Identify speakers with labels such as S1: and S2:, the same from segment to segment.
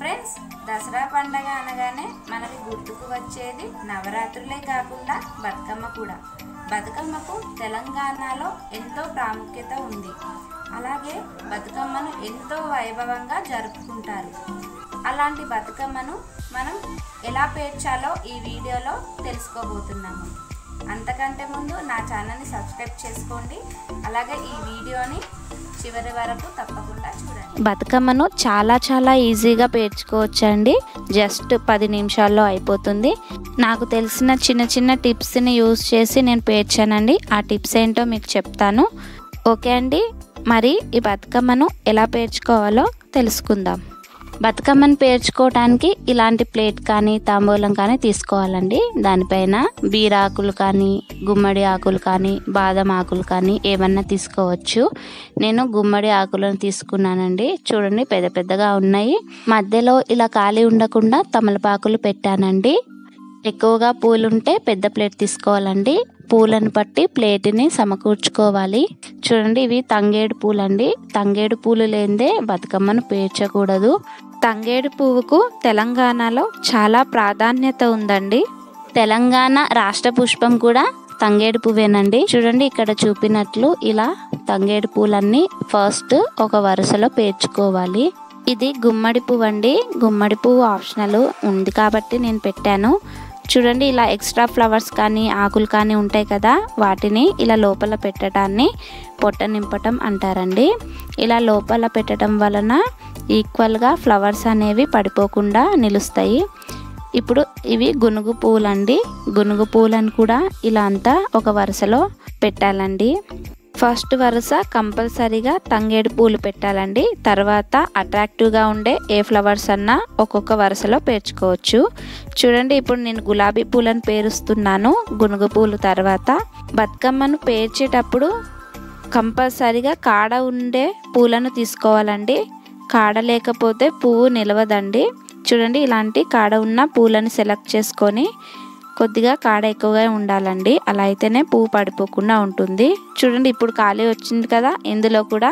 S1: friends Dasara పండగ అనగానే మనకి గుర్తుకు వచ్చేది నవరాత్రులే కాకుండా బతుకమ్మ కూడా బతుకమ్మకు తెలంగాణలో ఎంతో ప్రాముఖ్యత ఉంది అలాగే బతుకమ్మను ఎంతో వైభవంగా జరుపుకుంటారు అలాంటి బతుకమ్మను మనం ఎలా పేర్చాలో ఈ వీడియోలో తెలుసుకోబోతున్నాము అంతకంటే ముందు నా ఛానల్ని సబ్స్క్రైబ్ చేసుకోండి అలాగే ఈ వీడియోని చివరి వరకు తప్పకుండా చూడండి
S2: బతుకమ్మను చాలా చాలా ఈజీగా పేర్చుకోవచ్చండి జస్ట్ పది నిమిషాల్లో అయిపోతుంది నాకు తెలిసిన చిన్న చిన్న టిప్స్ని యూజ్ చేసి నేను పేర్చానండి ఆ టిప్స్ ఏంటో మీకు చెప్తాను ఓకే అండి మరి ఈ బతుకమ్మను ఎలా పేర్చుకోవాలో తెలుసుకుందాం బతుకమ్మను పేర్చుకోవడానికి ఇలాంటి ప్లేట్ కానీ తాంబూలం కానీ తీసుకోవాలండి దానిపైన బీరాకులు కానీ గుమ్మడి ఆకులు కానీ బాదం ఆకులు కానీ ఏమన్నా తీసుకోవచ్చు నేను గుమ్మడి ఆకులను తీసుకున్నానండి చూడండి పెద్ద పెద్దగా ఉన్నాయి మధ్యలో ఇలా ఖాళీ ఉండకుండా తమలపాకులు పెట్టానండి ఎక్కువగా పూలుంటే పెద్ద ప్లేట్ తీసుకోవాలండి పూలను బట్టి ప్లేట్ని సమకూర్చుకోవాలి చూడండి ఇవి తంగేడు పూలండి తంగేడు పూలు లేనిదే బతుకమ్మను పేర్చకూడదు తంగేడు పువ్వుకు తెలంగాణలో చాలా ప్రాధాన్యత ఉందండి తెలంగాణ రాష్ట్ర పుష్పం కూడా తంగేడు పువ్వేనండి చూడండి ఇక్కడ చూపినట్లు ఇలా తంగేడు పూలన్నీ ఫస్ట్ ఒక వరుసలో పేర్చుకోవాలి ఇది గుమ్మడి పువ్వు అండి గుమ్మడి పువ్వు ఆప్షనల్ ఉంది కాబట్టి నేను పెట్టాను చూడండి ఇలా ఎక్స్ట్రా ఫ్లవర్స్ కానీ ఆకులు కానీ ఉంటాయి కదా వాటిని ఇలా లోపల పెట్టడాన్ని పొట్ట నింపటం అంటారండి ఇలా లోపల పెట్టడం వలన ఈక్వల్గా ఫ్లవర్స్ అనేవి పడిపోకుండా నిలుస్తాయి ఇప్పుడు ఇవి గునుగు పూలండి గునుగు పూలను కూడా ఇలా అంతా ఒక వరుసలో పెట్టాలండి ఫస్ట్ వరుస కంపల్సరీగా తంగేడు పూలు పెట్టాలండి తర్వాత అట్రాక్టివ్గా ఉండే ఏ ఫ్లవర్స్ అన్నా ఒక్కొక్క వరుసలో పేర్చుకోవచ్చు చూడండి ఇప్పుడు నేను గులాబీ పూలను పేరుస్తున్నాను గునుగు పూలు తర్వాత బతుకమ్మను పేర్చేటప్పుడు కంపల్సరీగా కాడ ఉండే పూలను తీసుకోవాలండి కాడ లేకపోతే పువ్వు నిలవదండి చూడండి ఇలాంటి కాడ ఉన్న పూలను సెలెక్ట్ చేసుకొని కొద్దిగా కాడ ఎక్కువగా ఉండాలండి అలా అయితేనే పువ్వు పడిపోకుండా ఉంటుంది చూడండి ఇప్పుడు ఖాళీ వచ్చింది కదా ఇందులో కూడా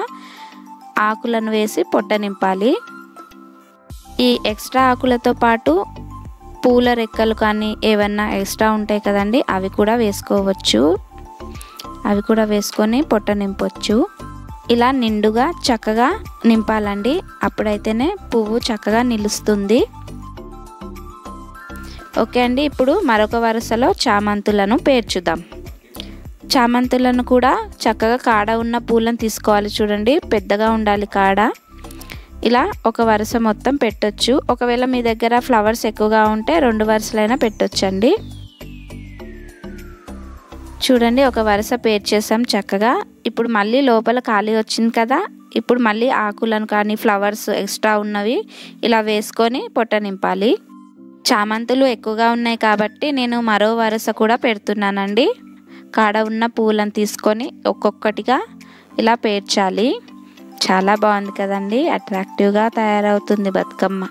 S2: ఆకులను వేసి పొట్ట నింపాలి ఈ ఎక్స్ట్రా ఆకులతో పాటు పూల రెక్కలు కానీ ఏమన్నా ఎక్స్ట్రా ఉంటాయి కదండి అవి కూడా వేసుకోవచ్చు అవి కూడా వేసుకొని పొట్ట నింపొచ్చు ఇలా నిండుగా చక్కగా నింపాలండి అప్పుడైతేనే పువ్వు చక్కగా నిలుస్తుంది ఓకే అండి ఇప్పుడు మరొక వరుసలో చామంతులను పేర్చుదాం చామంతులను కూడా చక్కగా కాడ ఉన్న పూలను తీసుకోవాలి చూడండి పెద్దగా ఉండాలి కాడ ఇలా ఒక వరుస మొత్తం పెట్టొచ్చు ఒకవేళ మీ దగ్గర ఫ్లవర్స్ ఎక్కువగా ఉంటే రెండు వరుసలైనా పెట్టొచ్చండి చూడండి ఒక వరుస పేర్చేసాం చక్కగా ఇప్పుడు మళ్ళీ లోపల ఖాళీ వచ్చింది కదా ఇప్పుడు మళ్ళీ ఆకులను కానీ ఫ్లవర్స్ ఎక్స్ట్రా ఉన్నవి ఇలా వేసుకొని పొట్ట నింపాలి చామంతులు ఎక్కువగా ఉన్నాయి కాబట్టి నేను మరో వరుస కూడా పెడుతున్నానండి కాడ ఉన్న పూలను తీసుకొని ఒక్కొక్కటిగా ఇలా పేర్చాలి చాలా బాగుంది కదండి అట్రాక్టివ్గా తయారవుతుంది బతుకమ్మ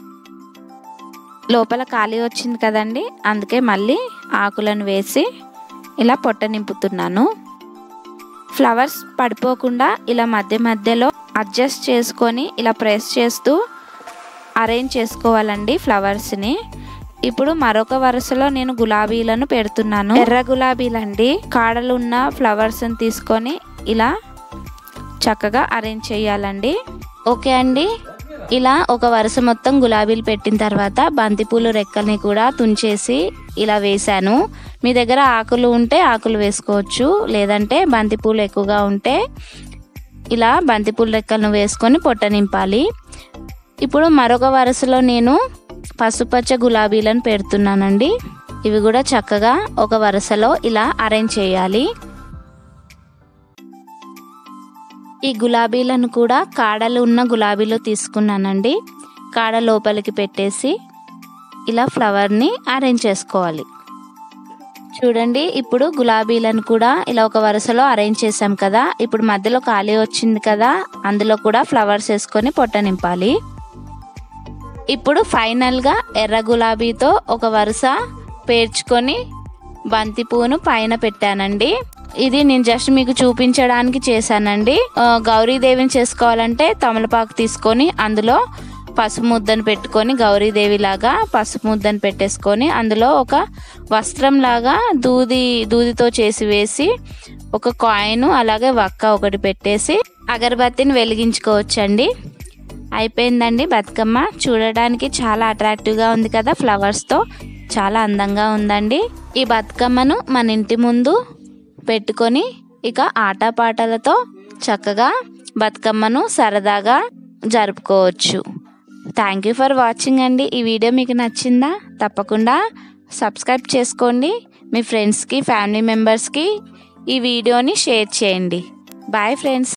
S2: లోపల ఖాళీ వచ్చింది కదండి అందుకే మళ్ళీ ఆకులను వేసి ఇలా పొట్ట నింపుతున్నాను ఫ్లవర్స్ పడిపోకుండా ఇలా మధ్య మధ్యలో అడ్జస్ట్ చేసుకొని ఇలా ప్రెస్ చేస్తూ అరేంజ్ చేసుకోవాలండి ఫ్లవర్స్ని ఇప్పుడు మరొక వరుసలో నేను గులాబీలను పెడుతున్నాను ఎర్ర గులాబీలండి కాడలు ఉన్న ఫ్లవర్స్ని తీసుకొని ఇలా చక్కగా అరేంజ్ చేయాలండి ఓకే అండి ఇలా ఒక వరుస మొత్తం గులాబీలు పెట్టిన తర్వాత బంతిపూలు రెక్కల్ని కూడా తుంచేసి ఇలా వేశాను మీ దగ్గర ఆకులు ఉంటే ఆకులు వేసుకోవచ్చు లేదంటే బంతిపూలు ఎక్కువగా ఉంటే ఇలా బంతిపూల రెక్కలను వేసుకొని పొట్ట నింపాలి ఇప్పుడు మరొక వరుసలో నేను పసుపచ్చ గులాబీలను పెడుతున్నానండి ఇవి కూడా చక్కగా ఒక వరుసలో ఇలా అరేంజ్ చేయాలి ఈ గులాబీలను కూడా కాడలు ఉన్న గులాబీలు తీసుకున్నానండి కాడ లోపలికి పెట్టేసి ఇలా ఫ్లవర్ని అరేంజ్ చేసుకోవాలి చూడండి ఇప్పుడు గులాబీలను కూడా ఇలా ఒక వరుసలో అరేంజ్ చేసాం కదా ఇప్పుడు మధ్యలో ఖాళీ వచ్చింది కదా అందులో కూడా ఫ్లవర్స్ వేసుకొని పొట్ట నింపాలి ఇప్పుడు ఫైనల్గా ఎర్ర గులాబీతో ఒక వరుస పేర్చుకొని బంతి పువ్వును పైన పెట్టానండి ఇది నేను జస్ట్ మీకు చూపించడానికి చేశానండి ఆ, గౌరీదేవిని చేసుకోవాలంటే తమలపాకు తీసుకొని అందులో పసుపు ముద్దను పెట్టుకొని గౌరీదేవి లాగా పసుపు ముద్దను పెట్టేసుకొని అందులో ఒక వస్త్రం లాగా దూది దూదితో చేసి వేసి ఒక కాయిన్ అలాగే వక్క ఒకటి పెట్టేసి అగరబత్తిని వెలిగించుకోవచ్చండి అయిపోయిందండి బతుకమ్మ చూడడానికి చాలా అట్రాక్టివ్గా ఉంది కదా ఫ్లవర్స్తో చాలా అందంగా ఉందండి ఈ బతుకమ్మను మన ఇంటి ముందు పెట్టుకొని ఇక ఆటపాటలతో చక్కగా బతుకమ్మను సరదాగా జరుపుకోవచ్చు థ్యాంక్ యూ ఫర్ వాచింగ్ అండి ఈ వీడియో మీకు నచ్చిందా తప్పకుండా సబ్స్క్రైబ్ చేసుకోండి మీ ఫ్రెండ్స్కి ఫ్యామిలీ మెంబర్స్కి ఈ వీడియోని షేర్ చేయండి బాయ్ ఫ్రెండ్స్